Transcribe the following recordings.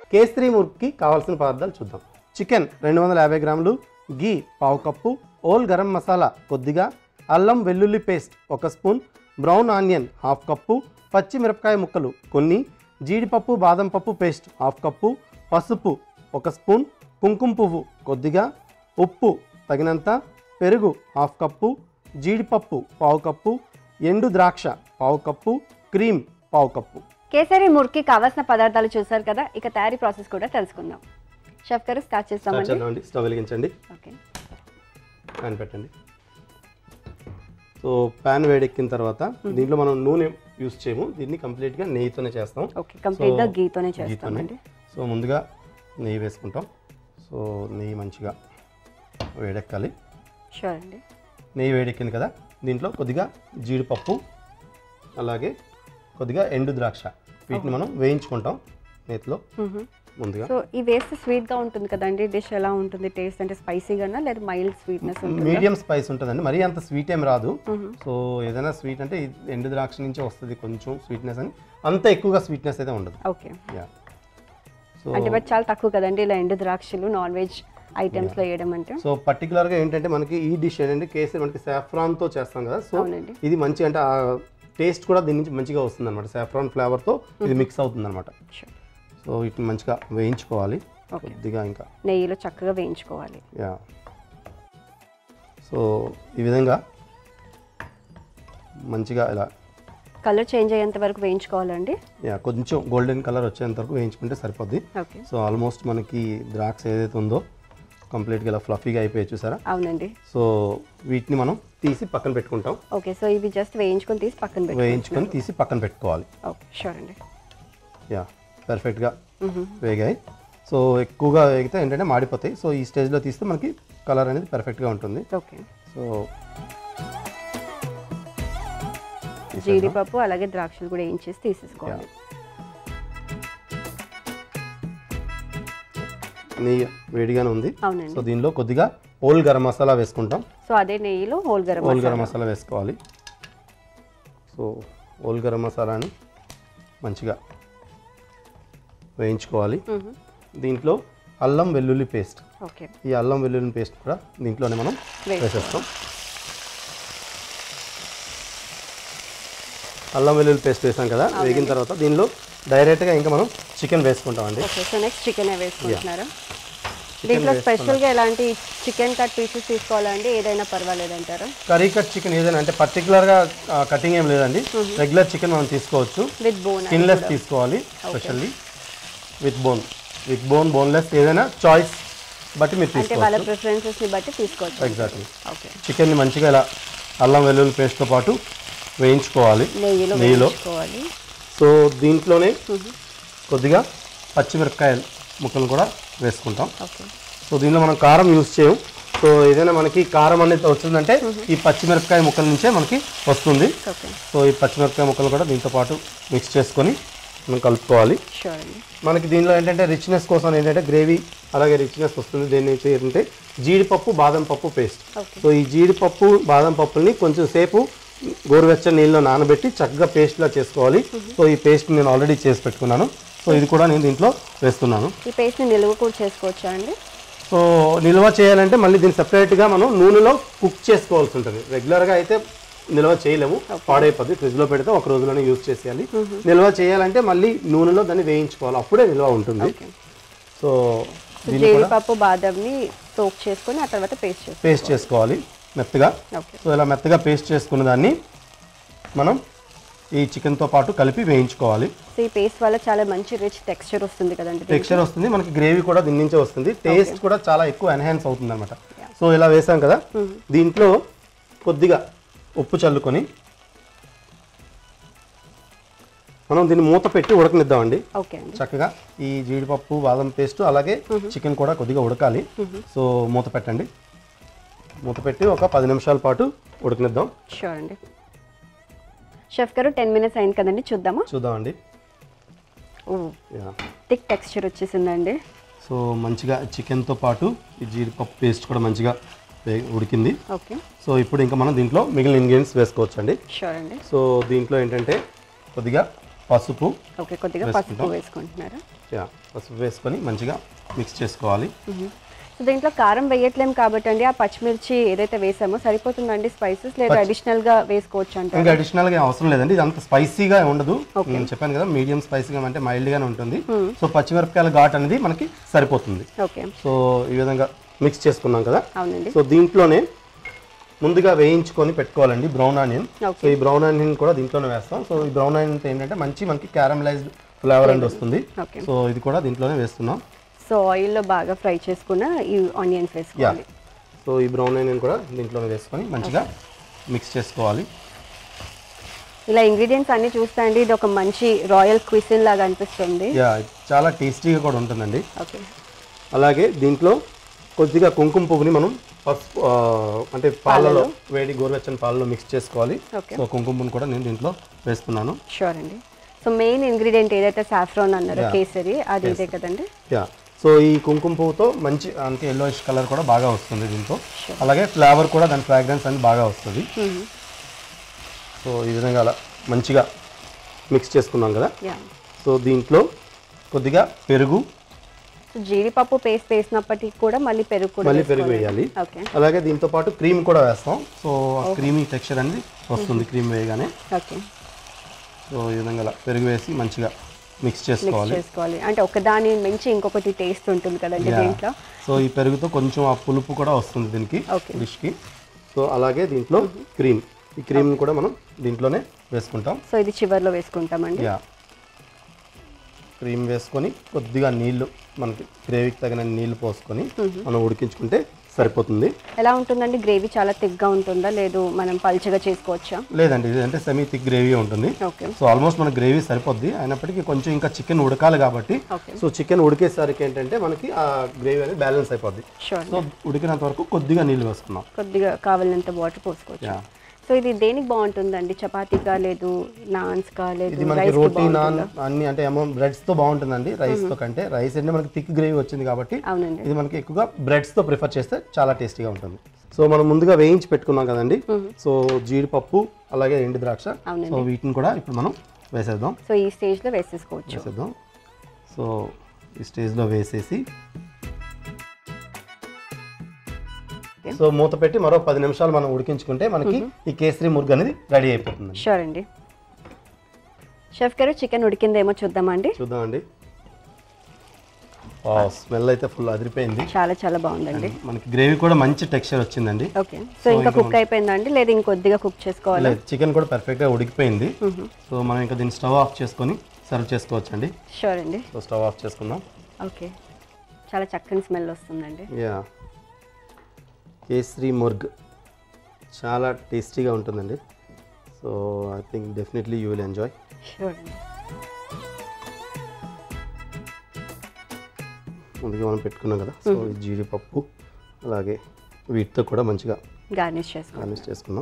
కేసరి మురుక్కి కావాల్సిన పదార్థాలు చూద్దాం చికెన్ రెండు వందల యాభై గ్రాములు గీ పావు కప్పు ఓల్ గరం మసాలా కొద్దిగా అల్లం వెల్లుల్లి పేస్ట్ ఒక spoon brown onion half cup పచ్చి మిరపకాయ ముక్కలు కొన్ని జీడిపప్పు బాదం పప్పు పేస్ట్ హాఫ్ కప్పు పసుపు ఒక స్పూన్ కుంకుమ పువ్వు కొద్దిగా ఉప్పు తగినంత పెరుగు హాఫ్ కప్పు జీడిపప్పు పావు కప్పు ఎండు ద్రాక్ష పావు కప్పు క్రీమ్ పావు కప్పు కేసరి మురికి కావాల్సిన పదార్థాలు చూసారు కదా ఇక తయారీ ప్రాసెస్ కూడా తెలుసుకుందాం షెఫ్ గారు స్టార్ట్ స్టార్ట్ చేస్తామండి చేద్దామండి స్టవ్ వెలిగించండి ఓకే ప్యాన్ పెట్టండి సో ప్యాన్ వేడెక్కిన తర్వాత దీంట్లో మనం నూనె యూస్ చేయము దీన్ని కంప్లీట్గా నెయ్యితోనే చేస్తాం ఓకే కంప్లీట్గా So, గీతోనే గీతోనే చేస్తామండి సో ముందుగా నెయ్యి వేసుకుంటాం సో నెయ్యి మంచిగా వేడెక్కాలి షూర్ అండి నెయ్యి వేడెక్కింది కదా దీంట్లో కొద్దిగా జీడిపప్పు అలాగే కొద్దిగా ఎండు ద్రాక్ష వీటిని మనం వేయించుకుంటాం నేతిలో ముందుగా సో ఈ వేస్తే స్వీట్గా ఉంటుంది కదండి డిష్ ఎలా ఉంటుంది టేస్ట్ అంటే స్పైసీగానా లేదా మైల్డ్ స్వీట్నెస్ ఉంటుంది మీడియం స్పైస్ ఉంటుందండి మరీ అంత స్వీట్ ఏం రాదు సో ఏదైనా స్వీట్ అంటే ఇది ఎండు ద్రాక్ష నుంచే వస్తుంది కొంచెం స్వీట్నెస్ అని అంత ఎక్కువగా స్వీట్నెస్ అయితే ఉండదు ఓకే యా సో అంటే బట్ చాలా తక్కువ కదండి ఇలా ఎండు ద్రాక్షలు నాన్ వెజ్ ఐటమ్స్లో వేయడం అంటే సో పర్టికులర్గా ఏంటంటే మనకి ఈ డిష్ ఏంటంటే కేసరి మనకి సాఫ్రాన్తో చేస్తాం కదా సో అవునండి. ఇది మంచి అంటే ఆ టేస్ట్ కూడా దీని నుంచి మంచిగా వస్తుంది అనమాట సాఫ్రాన్ ఫ్లేవర్తో ఇది మిక్స్ అవుతుంది అనమాట Sure. సో వీటిని మంచిగా వేయించుకోవాలి Okay. కొద్దిగా ఇంకా నెయ్యిలో చక్కగా వేయించుకోవాలి యా సో ఈ విధంగా మంచిగా ఇలా కలర్ చేంజ్ అయ్యేంత వరకు వేయించుకోవాలండి యా కొంచెం గోల్డెన్ కలర్ వచ్చేంత వరకు వేయించుకుంటే సరిపోద్ది ఓకే సో ఆల్మోస్ట్ మనకి ద్రాక్ష ఏదైతే ఉందో కంప్లీట్గా ఇలా ఫ్లఫీగా అయిపోయి చూసారా అవునండి సో వీటిని మనం తీసి పక్కన పెట్టుకుంటాం ఓకే సో ఇవి జస్ట్ వేయించుకొని తీసి పక్కన పెట్టి వేయించుకొని తీసి పక్కన పెట్టుకోవాలి ఓకే షూర్ అండి యా పర్ఫెక్ట్గా వేగాయి సో ఎక్కువగా వేగితే ఏంటంటే మాడిపోతాయి సో ఈ స్టేజ్లో తీస్తే మనకి కలర్ అనేది పర్ఫెక్ట్గా ఉంటుంది ఓకే సో జీడిపప్పు అలాగే ద్రాక్షలు కూడా వేయించేసి తీసేసుకోవాలి నెయ్యి వేడిగానే ఉంది అవునండి సో దీనిలో కొద్దిగా ఓల్ గరం మసాలా వేసుకుంటాం సో అదే నెయ్యిలో హోల్ గరం ఓల్ గరం మసాలా వేసుకోవాలి సో ఓల్ గరం మసాలాని మంచిగా వేయించుకోవాలి దీంట్లో అల్లం వెల్లుల్లి పేస్ట్ ఓకే ఈ అల్లం వెల్లుల్లి పేస్ట్ కూడా దీంట్లోనే మనం వేసుకోవాలి. వేసేస్తాం అల్లం వెల్లుల్లి పేస్ట్ వేసాం కదా వేగిన తర్వాత దీనిలో డైరెక్ట్గా ఇంకా మనం చికెన్ వేసుకుంటామండి ఓకే సో నెక్స్ట్ చికెన్ వేసుకుంటున్నారా దీంట్లో స్పెషల్గా ఎలాంటి చికెన్ కట్ పీసెస్ తీసుకోవాలండి ఏదైనా పర్వాలేదంటారా కర్రీ కట్ చికెన్ ఏదైనా అంటే పర్టికులర్గా కటింగ్ ఏం లేదండి రెగ్యులర్ చికెన్ మనం తీసుకోవచ్చు విత్ బోన్ స్కిన్లెస్ తీసుకోవాలి specially with bone with bone boneless ఏదైనా చాయిస్ బట్టి మీరు అంటే తీసుకోవచ్చు వాళ్ళ ప్రిఫరెన్సెస్ని బట్టి తీసుకోవచ్చు ఎగ్జాక్ట్లీ ఓకే చికెన్ని మంచిగా ఇలా అల్లం వెల్లుల్లి పేస్ట్తో పాటు వేయించుకోవాలి నెయ్యిలో నెయ్యిలో వేయించుకోవాలి సో దీంట్లోనే కొద్దిగా పచ్చిమిరపకాయలు ముక్కలు కూడా వేసుకుంటాం ఓకే సో దీనిలో మనం కారం యూస్ చేయం సో ఏదైనా మనకి కారం అనేది వచ్చిందంటే ఈ పచ్చిమిరపకాయ ముక్కల నుంచే మనకి వస్తుంది ఓకే సో ఈ పచ్చిమిరపకాయ ముక్కలు కూడా దీంతో పాటు మిక్స్ చేసుకొని మనం కలుపుకోవాలి షూర్ అండి మనకి దీనిలో ఏంటంటే రిచ్నెస్ కోసం ఏంటంటే గ్రేవీ అలాగే రిచ్నెస్ వస్తుంది దేని నుంచి ఏంటంటే జీడిపప్పు బాదం పప్పు పేస్ట్ Okay. సో ఈ జీడిపప్పు బాదం పప్పుల్ని కొంచెం సేపు గోరువెచ్చని నీళ్ళలో నానబెట్టి చక్కగా పేస్ట్లా చేసుకోవాలి సో ఈ పేస్ట్ నేను ఆల్రెడీ చేసి పెట్టుకున్నాను సో ఇది కూడా నేను దీంట్లో వేస్తున్నాను ఈ పేస్ట్ని నిలువ కూడా చేసుకోవచ్చా అండి సో నిల్వ చేయాలంటే మళ్ళీ దీన్ని సెపరేట్గా మనం నూనెలో కుక్ చేసుకోవాల్సి ఉంటుంది రెగ్యులర్గా అయితే నిల్వ చేయలేము పాడైపోద్ది ఫ్రిడ్జ్లో పెడితే ఒక రోజులోనే యూజ్ చేసేయాలి నిల్వ చేయాలంటే మళ్ళీ నూనెలో దాన్ని వేయించుకోవాలి అప్పుడే నిల్వ ఉంటుంది సో సో జీడిపప్పు బాదంని సోక్ చేసుకొని ఆ తర్వాత పేస్ట్ చేసుకోవాలి పేస్ట్ చేసుకోవాలి మెత్తగా ఓకే సో ఇలా మెత్తగా పేస్ట్ చేసుకున్న దాన్ని మనం ఈ చికెన్తో పాటు కలిపి వేయించుకోవాలి సో ఈ పేస్ట్ వల్ల చాలా మంచి రిచ్ టెక్స్చర్ వస్తుంది కదండి దీనికి. టెక్స్చర్ వస్తుంది మనకి గ్రేవీ కూడా దీని నుంచే వస్తుంది టేస్ట్ కూడా చాలా ఎక్కువ ఎన్హాన్స్ అవుతుంది అనమాట సో ఇలా వేసాం కదా దీంట్లో కొద్దిగా ఉప్పు చల్లుకొని మనం దీన్ని మూత పెట్టి ఉడకనిద్దామండి ఓకే అండి చక్కగా ఈ జీడిపప్పు బాదం పేస్ట్ అలాగే చికెన్ కూడా కొద్దిగా ఉడకాలి సో మూత పెట్టండి మూత పెట్టి ఒక పది నిమిషాల పాటు ఉడకనిద్దాం షూర్ అండి షెఫ్ గారు టెన్ మినిట్స్ అయింది కదండి చూద్దామా చూద్దామండి ఓ యా థిక్ టెక్స్చర్ వచ్చేసిందండి సో మంచిగా చికెన్తో పాటు ఈ జీడిపప్పు పేస్ట్ కూడా మంచిగా వే- ఉడికింది ఓకే సో ఇప్పుడు ఇంకా మనం దీంట్లో మిగిలిన ఇంగ్రీడియంట్స్ వేసుకోవచ్చండి షూర్ అండి సో దీంట్లో ఏంటంటే కొద్దిగా పసుపు ఓకే కొద్దిగా పసుపు వేసుకుంటున్నారా యా పసుపు వేసుకొని మంచిగా మిక్స్ చేసుకోవాలి సో దీంట్లో కారం వేయట్లేం కాబట్టి అండి ఆ పచ్చిమిర్చి ఏదైతే వేసామో సరిపోతుందండి స్పైసెస్ లేదా అడిషనల్ గా వేసుకోవచ్చు అంట ఇంకా అడిషనల్గా అవసరం లేదండి ఇది అంత స్పైసీగా ఉండదు నేను చెప్పాను కదా మీడియం స్పైసీగా అంటే మైల్డ్గానే ఉంటుంది సో పచ్చిమిరపకాయల ఘాట్ అనేది మనకి సరిపోతుంది ఓకే సో ఈ విధంగా మిక్స్ చేసుకున్నాం కదా అవునండి సో దీంట్లోనే ముందుగా వేయించుకొని పెట్టుకోవాలండి బ్రౌన్ ఆనియన్ Okay. సో ఈ బ్రౌన్ ఆనియన్ కూడా దీంట్లోనే వేస్తాం సో ఈ బ్రౌన్ ఆనియన్ ఏంటంటే మంచి మనకి క్యారమలైజ్డ్ ఫ్లేవర్ అండ్ వస్తుంది ఓకే సో ఇది కూడా దీంట్లోనే వేస్తున్నాం సో ఆయిల్లో బాగా ఫ్రై చేసుకున్న ఈ ఆనియన్స్ యా వేసుకోవాలి సో ఈ బ్రౌన్ ఆనియన్ కూడా దీంట్లోనే వేసుకొని మంచిగా మిక్స్ చేసుకోవాలి ఇలా ఇంగ్రీడియంట్స్ అన్ని చూస్తే అండి ఇది ఒక మంచి రాయల్ క్విసిన్ లాగా అనిపిస్తుంది యా ఇది చాలా టేస్టీగా కూడా ఉంటుందండి ఓకే అలాగే దీంట్లో కొద్దిగా కుంకుమ పువ్వుని మనం పసుపు ఆ, అంటే పాలలో వేడి గోరువెచ్చని పాలలో మిక్స్ చేసుకోవాలి ఓకే సో కుంకుమ పువ్వుని కూడా నేను దీంట్లో వేస్తున్నాను షూర్ అండి సో మెయిన్ ఇంగ్రీడియంట్ ఏదైతే సాఫ్రాన్ అన్నారో Yeah. కేసరి అది ఇదే కదండి యా సో ఈ కుంకుమ పువ్వుతో మంచి అంటే ఎల్లోయిష్ కలర్ కూడా బాగా వస్తుంది దీంతో అలాగే ఫ్లేవర్ కూడా దాని ఫ్రాగ్రెన్స్ అనేది బాగా వస్తుంది సో ఈ విధంగా అలా మంచిగా మిక్స్ చేసుకున్నాం కదా యా సో దీంట్లో కొద్దిగా పెరుగు సో జీడిపప్పు పేస్ట్ వేసినప్పటికీ కూడా మళ్ళీ పెరుగు కూడా మళ్ళీ పెరుగు వేయాలి ఓకే అలాగే దీంతో పాటు క్రీమ్ కూడా వేస్తాం సో ఆ క్రీమీ టెక్స్చర్ అనేది వస్తుంది క్రీమ్ వేయగానే ఓకే సో ఈ విధంగా అలా పెరుగు వేసి మంచిగా మిక్స్ మిక్స్ చేసుకోవాలి చేసుకోవాలి అంటే ఒకదాని మించి ఇంకొకటి టేస్ట్ ఉంటుంది కదండి Yeah. దీంట్లో సో ఈ పెరుగుతో కొంచెం ఆ పులుపు కూడా వస్తుంది దీనికి Okay. డిష్కి సో అలాగే దీంట్లో క్రీమ్ ఈ క్రీమ్ కూడా మనం దీంట్లోనే వేసుకుంటాం సో ఇది చివర్లో వేసుకుంటామండి యా క్రీమ్ వేసుకొని కొద్దిగా నీళ్లు మనకి గ్రేవీకి తగిన నీళ్లు పోసుకొని మనం ఉడికించుకుంటే సరిపోతుంది ఎలా ఉంటుందండి గ్రేవీ చాలా థిక్గా ఉంటుందా లేదు మనం పల్చగా చేసుకోవచ్చా లేదండి ఇది అంటే సెమీ థిక్ గ్రేవీ ఉంటుంది ఓకే సో ఆల్మోస్ట్ మన గ్రేవీ సరిపోద్ది అయినప్పటికీ కొంచెం ఇంకా చికెన్ ఉడకాలి కాబట్టి ఓకే సో చికెన్ ఉడికేసరికి ఏంటంటే మనకి ఆ గ్రేవీ అనేది బ్యాలెన్స్ అయిపోద్ది షూర్ సో ఉడికినంత వరకు కొద్దిగా నీళ్ళు వేసుకున్నాం కొద్దిగా కావాలంత వాటర్ పోసుకోవచ్చు యా సో ఇది దేనికి బాగుంటుందండి చపాతీకా లేదు నాన్స్ కా లేదు ఇది మనకి రైస్ రోటీ నాన్ అన్ని అంటే ఏమో బ్రెడ్స్ తో బాగుంటుందండి రైస్ తో కంటే రైస్ అంటే మనకి థిక్ గ్రేవీ వచ్చింది కాబట్టి అవునండి ఇది మనకి ఎక్కువగా బ్రెడ్స్ తో ప్రిఫర్ చేస్తే చాలా టేస్టీగా ఉంటుంది సో మనం ముందుగా వేయించి పెట్టుకున్నాం కదండి సో జీడిపప్పు అలాగే ఎండు ద్రాక్ష అవునండి. సో వీటిని కూడా ఇప్పుడు మనం వేసేద్దాం సో ఈ స్టేజ్లో వేసేసుకోవచ్చు వేసేద్దాం సో ఈ స్టేజ్లో వేసేసి సో మూత పెట్టి మరో పది నిమిషాలు మనం ఉడికించుకుంటే మనకి ఈ కేసరి మురుగు అనేది రెడీ అయిపోతుంది షూర్ అండి షెఫ్ గారు చికెన్ ఉడికిందేమో చూద్దామండి చూద్దామండి స్మెల్ అయితే ఫుల్ అదిరిపోయింది చాలా చాలా బాగుందండి మనకి గ్రేవీ కూడా మంచి టెక్స్చర్ వచ్చిందండి ఓకే సో ఇంకా కుక్ అయిపోయిందండి లేదా ఇంకొద్దిగా కుక్ చేసుకోవాలి లేదు చికెన్ కూడా పర్ఫెక్ట్గా ఉడికిపోయింది సో మనం ఇంకా దీన్ని స్టవ్ ఆఫ్ చేసుకొని సర్వ్ చేసుకోవచ్చు అండి షూర్ అండి సో స్టవ్ ఆఫ్ చేసుకుందాం ఓకే చాలా చక్కని స్మెల్ వస్తుందండి యా కేసరి ముర్గ్ చాలా టేస్టీగా ఉంటుందండి so I think definitely you will enjoy sure అండి ముందుగా మనం పెట్టుకున్నాం కదా సో ఈ జీడిపప్పు అలాగే వీటితో కూడా మంచిగా గార్నిష్ చేసుకోండి గార్నిష్ చేసుకుందాం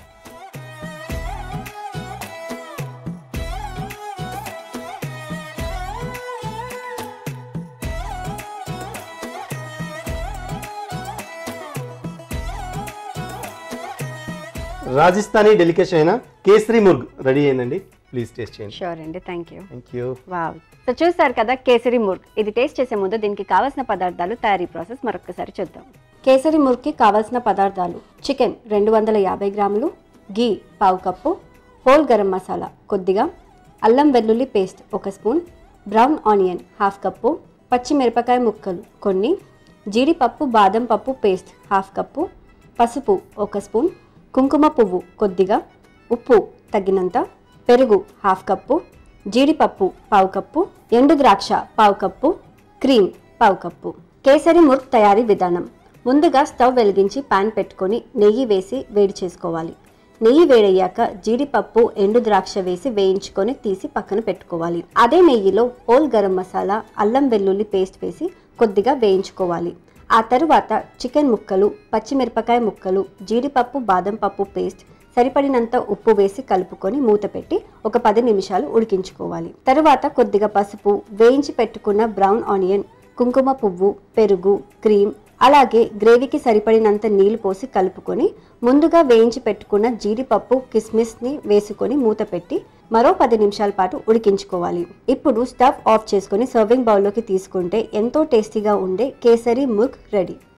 రాజస్థానీ డెలికేషన్ అయిన కేసరి ముర్గ్ రెడీ అయిందండి ప్లీజ్ టేస్ట్ చేయండి షూర్ అండి thank you thank you wow so చూస్తారు కదా కేసరి ముర్గ్ ఇది టేస్ట్ చేసే ముందు దీనికి కావాల్సిన పదార్థాలు తయారీ ప్రాసెస్ మరొకసారి చూద్దాం కేసరి ముర్గ్కి కావాల్సిన పదార్థాలు చికెన్ రెండు వందల యాభై గ్రాములు గీ పావు కప్పు హోల్ గరం మసాలా కొద్దిగా అల్లం వెల్లుల్లి పేస్ట్ ఒక spoon brown onion half cup పచ్చిమిరపకాయ ముక్కలు కొన్ని జీడిపప్పు బాదం పప్పు పేస్ట్ హాఫ్ కప్పు పసుపు ఒక స్పూన్ కుంకుమ పువ్వు కొద్దిగా ఉప్పు తగినంత పెరుగు హాఫ్ కప్పు జీడిపప్పు పావు కప్పు ఎండు ద్రాక్ష పావు కప్పు క్రీమ్ పావు కప్పు కేసరి ముర్క్ తయారీ విధానం ముందుగా స్టవ్ వెలిగించి పాన్ పెట్టుకొని నెయ్యి వేసి వేడి చేసుకోవాలి నెయ్యి వేడయ్యాక జీడిపప్పు ఎండు ద్రాక్ష వేసి వేయించుకొని తీసి పక్కన పెట్టుకోవాలి అదే నెయ్యిలో హోల్ గరం మసాలా అల్లం వెల్లుల్లి పేస్ట్ వేసి కొద్దిగా వేయించుకోవాలి ఆ తరువాత చికెన్ ముక్కలు పచ్చిమిరపకాయ ముక్కలు జీడిపప్పు బాదం పప్పు పేస్ట్ సరిపడినంత ఉప్పు వేసి కలుపుకొని మూత పెట్టి ఒక పది నిమిషాలు ఉడికించుకోవాలి తరువాత కొద్దిగా పసుపు వేయించి పెట్టుకున్న బ్రౌన్ ఆనియన్ కుంకుమ పువ్వు పెరుగు క్రీమ్ అలాగే గ్రేవీకి సరిపడినంత నీళ్లు పోసి కలుపుకొని ముందుగా వేయించి పెట్టుకున్న జీడిపప్పు కిస్మిస్ని వేసుకొని మూత పెట్టి మరో పది నిమిషాల పాటు ఉడికించుకోవాలి ఇప్పుడు స్టవ్ ఆఫ్ చేసుకొని సర్వింగ్ బౌల్లోకి తీసుకుంటే ఎంతో టేస్టీగా ఉండే కేసరి ముర్గ్ రెడీ